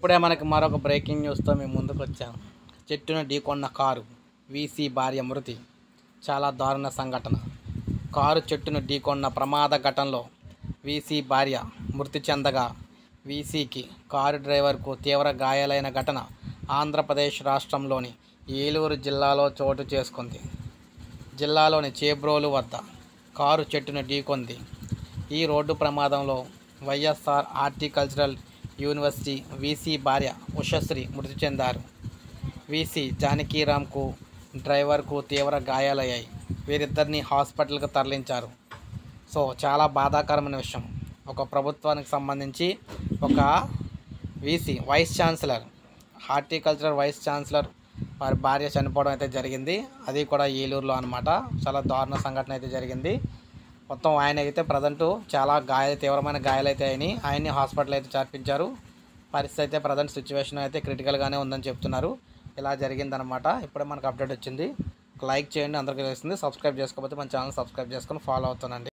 ఇప్పుడే మనకి మరొక బ్రేకింగ్ న్యూస్తో మేము ముందుకు వచ్చాం చెట్టును ఢీకొన్న కారు వీసీ భార్య మృతి చాలా దారుణ సంఘటన కారు చెట్టును ఢీకొన్న ప్రమాద ఘటనలో వీసీ భార్య మృతి చెందగా వీసీకి కారు డ్రైవర్కు తీవ్ర గాయాలైన ఘటన ఆంధ్రప్రదేశ్ రాష్ట్రంలోని ఏలూరు జిల్లాలో చోటు చేసుకుంది జిల్లాలోని చేబ్రోలు వద్ద కారు చెట్టును ఢీకొంది ఈ రోడ్డు ప్రమాదంలో వైఎస్ఆర్ హార్టికల్చరల్ యూనివర్సిటీ వీసీ భార్య ఉషశ్రీ మృతి చెందారు వీసీ జానకీరామ్కు డ్రైవర్కు తీవ్ర గాయాలయ్యాయి వీరిద్దరిని హాస్పిటల్కి తరలించారు సో చాలా బాధాకరమైన విషయం ఒక ప్రభుత్వానికి సంబంధించి ఒక VC vice chancellor horticulture vice chancellor వారి భార్య చనిపోవడం అయితే జరిగింది అది కూడా ఏలూరులో అనమాట చాలా దారుణ సంఘటన అయితే జరిగింది మొత్తం ఆయన అయితే ప్రజెంట్ చాలా గాయాలు తీవ్రమైన గాయాలు అయితే అయినాయి ఆయన్ని హాస్పిటల్ అయితే చేర్పించారు పరిస్థితి అయితే ప్రజెంట్ సిచ్యువేషన్ అయితే క్రిటికల్గానే ఉందని చెప్తున్నారు ఇలా జరిగిందనమాట ఇప్పుడే మనకు అప్డేట్ వచ్చింది ఒక లైక్ చేయండి అందరికీ తెలుస్తుంది సబ్స్క్రైబ్ చేసుకోకపోతే మన ఛానల్ సబ్స్క్రైబ్ చేసుకొని ఫాలో అవుతానండి